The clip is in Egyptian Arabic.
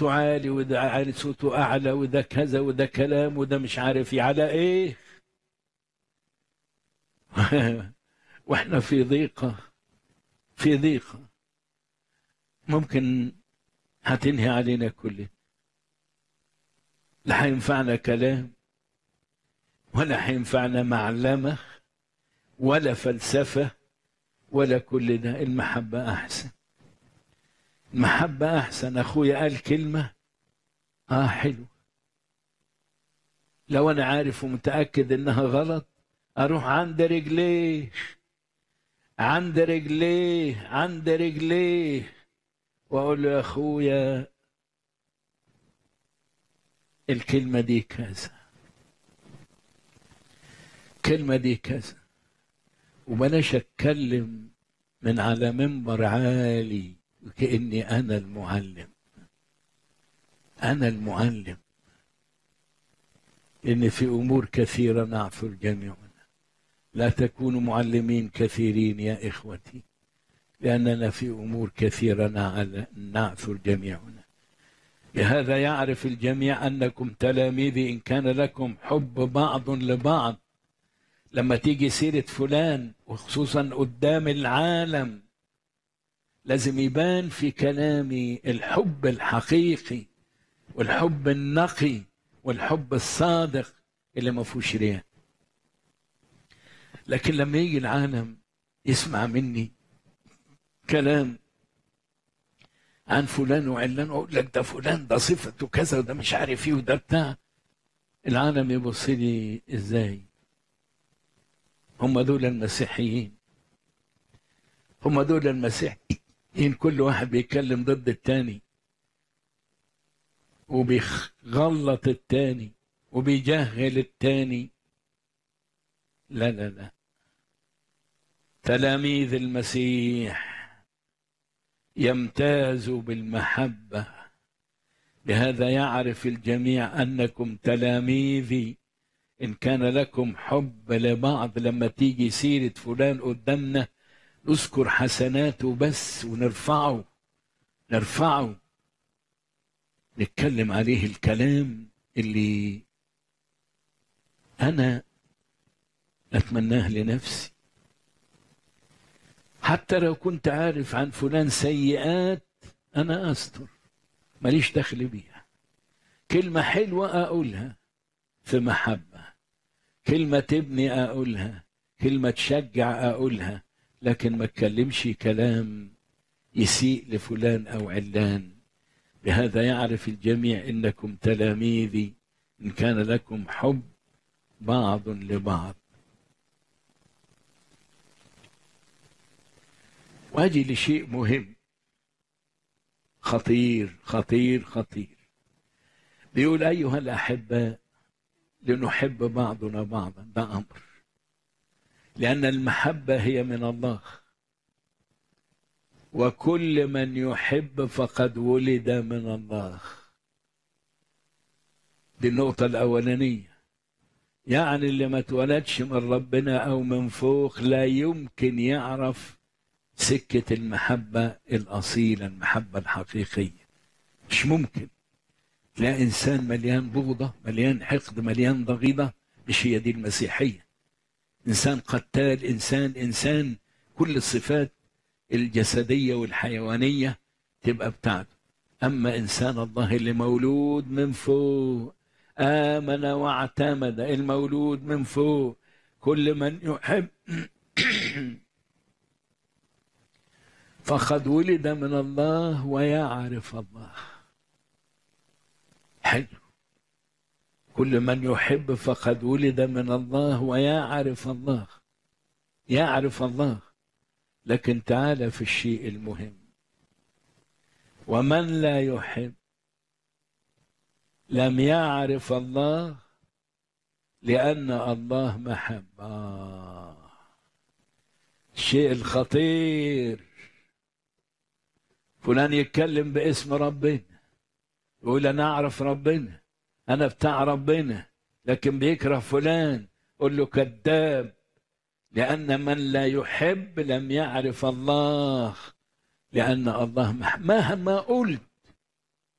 صوته عالي وده عالي صوته اعلى وده كذا وده كلام وده مش عارف إيه على ايه واحنا في ضيقه في ضيقه ممكن هتنهي علينا كلنا لا هينفعنا كلام ولا هينفعنا معلمة ولا فلسفة ولا كل ده المحبة أحسن المحبة أحسن أخويا قال كلمة آه حلو لو أنا عارف ومتأكد إنها غلط أروح عند رجليه عند رجليه عند رجليه وأقول له يا أخويا الكلمة دي كذا الكلمة دي كذا وبلاش أتكلم من على منبر عالي وكأني أنا المعلم أنا المعلم إن في أمور كثيرة نعثر جميعنا لا تكونوا معلمين كثيرين يا إخوتي لأننا في أمور كثيرة نعثر جميعنا بهذا يعرف الجميع أنكم تلاميذي إن كان لكم حب بعض لبعض لما تيجي سيرة فلان وخصوصا قدام العالم لازم يبان في كلامي الحب الحقيقي والحب النقي والحب الصادق اللي ما فيهوش رياء لكن لما يجي العالم يسمع مني كلام عن فلان وعلان واقول لك ده فلان ده صفته كذا وده مش عارف ايه وده بتاع العالم يبص لي ازاي هم دول المسيحيين هم دول المسيحيين كل واحد بيتكلم ضد التاني وبيغلط التاني وبيجهل التاني لا لا لا تلاميذ المسيح يمتازوا بالمحبة بهذا يعرف الجميع أنكم تلاميذي إن كان لكم حب لبعض لما تيجي سيرة فلان قدامنا نذكر حسناته بس ونرفعه نرفعه نتكلم عليه الكلام اللي أنا أتمناه لنفسي حتى لو كنت عارف عن فلان سيئات أنا أستر ماليش دخل بيها كلمة حلوة أقولها في محبة كلمة تبني أقولها كلمة تشجع أقولها لكن ما اتكلمش كلام يسيء لفلان أو علان بهذا يعرف الجميع إنكم تلاميذي إن كان لكم حب بعض لبعض واجي لشيء مهم خطير خطير خطير بيقول أيها الأحباء لنحب بعضنا بعضا ده أمر لأن المحبة هي من الله وكل من يحب فقد ولد من الله دي النقطة الأولانية يعني اللي ما اتولدش من ربنا أو من فوق لا يمكن يعرف سكة المحبة الأصيلة المحبة الحقيقية مش ممكن تلاقي إنسان مليان بغضة مليان حقد مليان ضغيضة مش هي دي المسيحية إنسان قتال إنسان إنسان كل الصفات الجسدية والحيوانية تبقى بتاعته أما إنسان الله اللي مولود من فوق آمن واعتمد المولود من فوق كل من يحب فقد ولد من الله ويعرف الله حلو كل من يحب فقد ولد من الله ويعرف الله يعرف الله لكن تعال في الشيء المهم ومن لا يحب لم يعرف الله لأن الله محبة آه. الشيء الخطير فلان يتكلم باسم ربنا يقول انا اعرف ربنا انا بتاع ربنا لكن بيكره فلان قول له كذاب لان من لا يحب لم يعرف الله لان الله مهما قلت